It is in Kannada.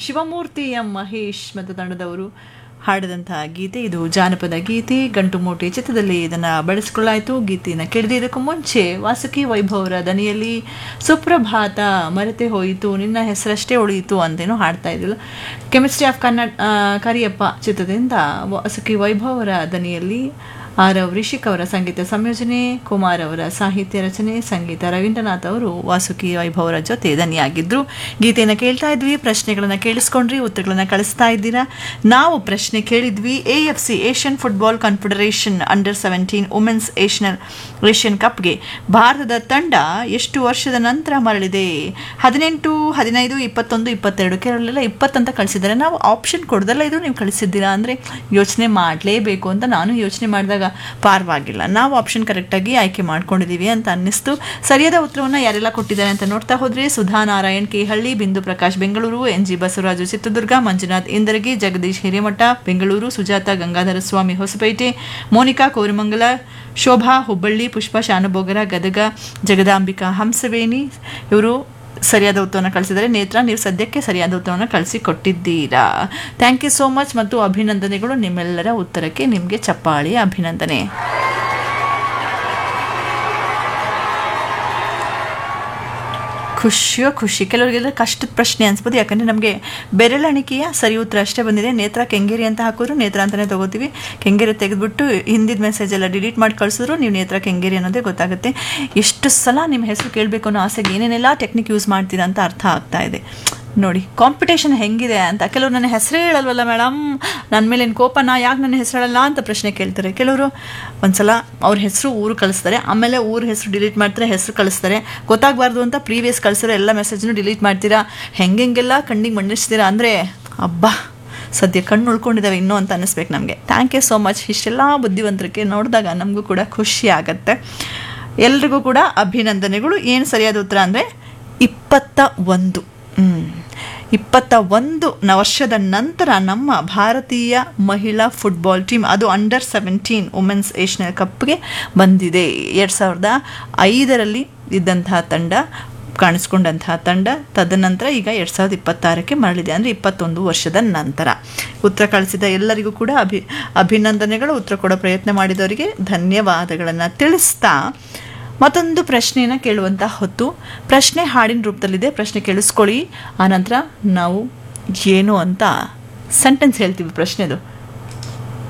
ಶಿವಮೂರ್ತಿ ಎಂ ಮಹೇಶ್ ಮತ್ತು ತಂಡದವರು ಹಾಡಿದಂತಹ ಗೀತೆ ಇದು ಜಾನಪದ ಗೀತೆ ಗಂಟು ಮೂಟೆ ಚಿತ್ರದಲ್ಲಿ ಇದನ್ನು ಬಳಸಿಕೊಳ್ಳಾಯಿತು ಗೀತೆಯನ್ನು ಕೇಳಿದೆ ಇದಕ್ಕೂ ಮುಂಚೆ ವಾಸುಕಿ ವೈಭವರ ದನಿಯಲ್ಲಿ ಸುಪ್ರಭಾತ ಮರೆತೆ ಹೋಯಿತು ನಿನ್ನ ಹೆಸರಷ್ಟೇ ಉಳಿಯಿತು ಅಂತೇನೋ ಹಾಡ್ತಾ ಇದ್ದಿಲ್ಲ ಕೆಮಿಸ್ಟ್ರಿ ಆಫ್ ಕನ್ನಡ ಆ, ಕರಿಯಪ್ಪ ಚಿತ್ರದಿಂದ ವಾಸುಕಿ ವೈಭವರ ದನಿಯಲ್ಲಿ ಆರ್ ಎವ್ ರಿಷಿಕ್ ಅವರ ಸಂಗೀತ ಸಂಯೋಜನೆ ಕುಮಾರ್ ಅವರ ಸಾಹಿತ್ಯ ರಚನೆ ಸಂಗೀತ ರವೀಂದ್ರನಾಥ್ ಅವರು ವಾಸುಕಿ ವೈಭವರ ಜೊತೆ ದನಿಯಾಗಿದ್ರು ಗೀತೆಯನ್ನು ಕೇಳ್ತಾ ಇದ್ವಿ ಪ್ರಶ್ನೆಗಳನ್ನು ಕೇಳಿಸ್ಕೊಂಡ್ರಿ ಉತ್ತರಗಳನ್ನು ಕಳಿಸ್ತಾ ಇದ್ದೀರಾ ನಾವು ಪ್ರಶ್ನೆ ಕೇಳಿದ್ವಿ A F C Asian football confederation under seventeen women's Asian Asian ಕಪ್ಗೆ ಭಾರತದ ತಂಡ ಎಷ್ಟು ವರ್ಷದ ನಂತರ ಮರಳಿದೆ ಹದಿನೆಂಟು ಹದಿನೈದು ಇಪ್ಪತ್ತೊಂದು ಇಪ್ಪತ್ತೆರಡು ಕೆಲವರೆಲ್ಲ ಇಪ್ಪತ್ತಂತ ಕಳಿಸಿದ್ದಾರೆ ನಾವು ಆಪ್ಷನ್ ಕೊಡ್ದಲ್ಲ ಇದು ನೀವು ಕಳಿಸಿದ್ದೀರಾ ಅಂದರೆ ಯೋಚನೆ ಮಾಡಲೇಬೇಕು ಅಂತ ನಾನು ಯೋಚನೆ ಮಾಡಿದಾಗ ಪಾರವಾಗಿಲ್ಲ ನಾವು ಆಪ್ಷನ್ ಕರೆಕ್ಟಾಗಿ ಆಯ್ಕೆ ಮಾಡ್ಕೊಂಡಿದ್ದೀವಿ ಅಂತ ಅನ್ನಿಸ್ತು ಸರಿಯಾದ ಉತ್ತರವನ್ನು ಯಾರೆಲ್ಲ ಕೊಟ್ಟಿದ್ದಾರೆ ಅಂತ ನೋಡ್ತಾ ಹೋದರೆ Sudha Narayan Kehalli Bindu Prakash Bengaluru N G Basavaraju Chitradurga Manjunath Indaragi Jagadish Hiremath Bengaluru Sujatha Gangadhara Swamy Hosapete Monica Koramangala Shobha Hubballi Pushpa ಶಾನುಭೋಗರ ಗದಗ ಜಗದಾಂಬಿಕಾ ಹಂಸವೇಣಿ ಇವರು ಸರಿಯಾದ ಉತ್ತರವನ್ನು ಕಳಿಸಿದರೆ ನೇತ್ರ ನೀವು ಸದ್ಯಕ್ಕೆ ಸರಿಯಾದ ಉತ್ತರವನ್ನು ಕಳಿಸಿ ಕೊಟ್ಟಿದ್ದೀರಾ ಥ್ಯಾಂಕ್ ಯು ಸೋ ಮಚ್ ಮತ್ತು ಅಭಿನಂದನೆಗಳು ನಿಮ್ಮೆಲ್ಲರ ಉತ್ತರಕ್ಕೆ ನಿಮಗೆ ಚಪ್ಪಾಳಿ ಅಭಿನಂದನೆ ಖುಷಿಯೋ ಖುಷಿ ಕೆಲವರಿಗೆಲ್ಲ ಕಷ್ಟದ ಪ್ರಶ್ನೆ ಅನ್ಸ್ಬೋದು ಯಾಕಂದರೆ ನಮಗೆ ಬೆರಳೆಣಿಕೆಯ ಸರಿ ಉತ್ತರ ಅಷ್ಟೇ ಬಂದಿದೆ ನೇತ್ರ ಕೆಂಗೇರಿ ಅಂತ ಹಾಕಿದ್ರು ನೇತ್ರ ಅಂತಲೇ ತಗೋತೀವಿ ಕೆಂಗೇರಿ ತೆಗೆದುಬಿಟ್ಟು ಹಿಂದಿದ ಮೆಸೇಜ್ ಎಲ್ಲ ಡಿಲೀಟ್ ಮಾಡಿ ಕಳಿಸಿದ್ರು ನೀವು ನೇತ್ರ ಕೆಂಗೇರಿ ಅನ್ನೋದೇ ಗೊತ್ತಾಗುತ್ತೆ ಎಷ್ಟು ಸಲ ನಿಮ್ಮ ಹೆಸರು ಕೇಳಬೇಕು ಅನ್ನೋ ಆಸೆಗೆ ಏನೇನೆಲ್ಲ ಟೆಕ್ನಿಕ್ ಯೂಸ್ ಮಾಡ್ತೀರಾ ಅಂತ ಅರ್ಥ ಆಗ್ತಾ ಇದೆ ನೋಡಿ ಕಾಂಪಿಟೇಷನ್ ಹೆಂಗಿದೆ ಅಂತ ಕೆಲವರು ನನ್ನ ಹೆಸರೇ ಹೇಳಲ್ವಲ್ಲ ಮೇಡಮ್ ನನ್ನ ಮೇಲೆ ಏನು ಕೋಪನ ಯಾಕೆ ನನ್ನ ಹೆಸರು ಹೇಳಲ್ಲ ಅಂತ ಪ್ರಶ್ನೆ ಕೇಳ್ತಾರೆ ಕೆಲವರು ಒಂದ್ಸಲ ಅವ್ರ ಹೆಸರು ಊರು ಕಳಿಸ್ತಾರೆ ಆಮೇಲೆ ಊರ ಹೆಸರು ಡಿಲೀಟ್ ಮಾಡ್ತಾರೆ ಹೆಸರು ಕಳಿಸ್ತಾರೆ ಗೊತ್ತಾಗಬಾರ್ದು ಅಂತ ಪ್ರೀವಿಯಸ್ ಕಳಿಸಿರೋ ಎಲ್ಲ ಮೆಸೇಜ್ನು ಡಿಲೀಟ್ ಮಾಡ್ತೀರಾ ಹೆಂಗೆಲ್ಲ ಕಣ್ಣಿಗೆ ಮಂಡಿಸ್ತೀರಾ ಅಂದರೆ ಅಬ್ಬಾ ಸದ್ಯ ಕಣ್ಣು ಉಳ್ಕೊಂಡಿದ್ದಾವೆ ಇನ್ನೂ ಅಂತ ಅನ್ನಿಸ್ಬೇಕು ನಮಗೆ ಥ್ಯಾಂಕ್ ಯು ಸೋ ಮಚ್ ಇಷ್ಟೆಲ್ಲ ಬುದ್ಧಿವಂತರಿಗೆ ನೋಡಿದಾಗ ನಮಗೂ ಕೂಡ ಖುಷಿ ಆಗುತ್ತೆ ಎಲ್ರಿಗೂ ಕೂಡ ಅಭಿನಂದನೆಗಳು ಏನು ಸರಿಯಾದ ಉತ್ತರ ಅಂದರೆ ಇಪ್ಪತ್ತ ಒಂದು ಹ್ಮ್. ಇಪ್ಪತ್ತ ಒಂದು ನ- ವರ್ಷದ ನಂತರ ನಮ್ಮ ಭಾರತೀಯ ಮಹಿಳಾ ಫುಟ್ಬಾಲ್ ಟೀಮ್ ಅದು ಅಂಡರ್ ಸೆವೆಂಟೀನ್ ವುಮೆನ್ಸ್ ಏಷ್ಯನ್ ಕಪ್ಗೆ ಬಂದಿದೆ ಎರಡು ಸಾವಿರದ ಐದರಲ್ಲಿ ಇದ್ದಂತಹ ತಂಡ ಕಾಣಿಸ್ಕೊಂಡಂತಹ ತಂಡ ತದನಂತರ ಈಗ ಎರಡು ಸಾವಿರದ ಇಪ್ಪತ್ತಾರಕ್ಕೆ ಮರಳಿದೆ ಅಂದರೆ ಇಪ್ಪತ್ತೊಂದು ವರ್ಷದ ನಂತರ ಉತ್ತರ ಕಳಿಸಿದ ಎಲ್ಲರಿಗೂ ಕೂಡ ಅಭಿ ಅಭಿನಂದನೆಗಳು ಉತ್ತರ ಕೊಡೋ ಪ್ರಯತ್ನ ಮಾಡಿದವರಿಗೆ ಧನ್ಯವಾದಗಳನ್ನು ತಿಳಿಸ್ತಾ ಮತ್ತೊಂದು ಪ್ರಶ್ನೆಯನ್ನು ಕೇಳುವಂಥ ಹೊತ್ತು ಪ್ರಶ್ನೆ ಹಾಡಿನ ರೂಪದಲ್ಲಿದೆ ಪ್ರಶ್ನೆ ಕೇಳಿಸ್ಕೊಳ್ಳಿ ಆನಂತರ ನಾವು ಏನು ಅಂತ ಸೆಂಟೆನ್ಸ್ ಹೇಳ್ತೀವಿ ಪ್ರಶ್ನೆದು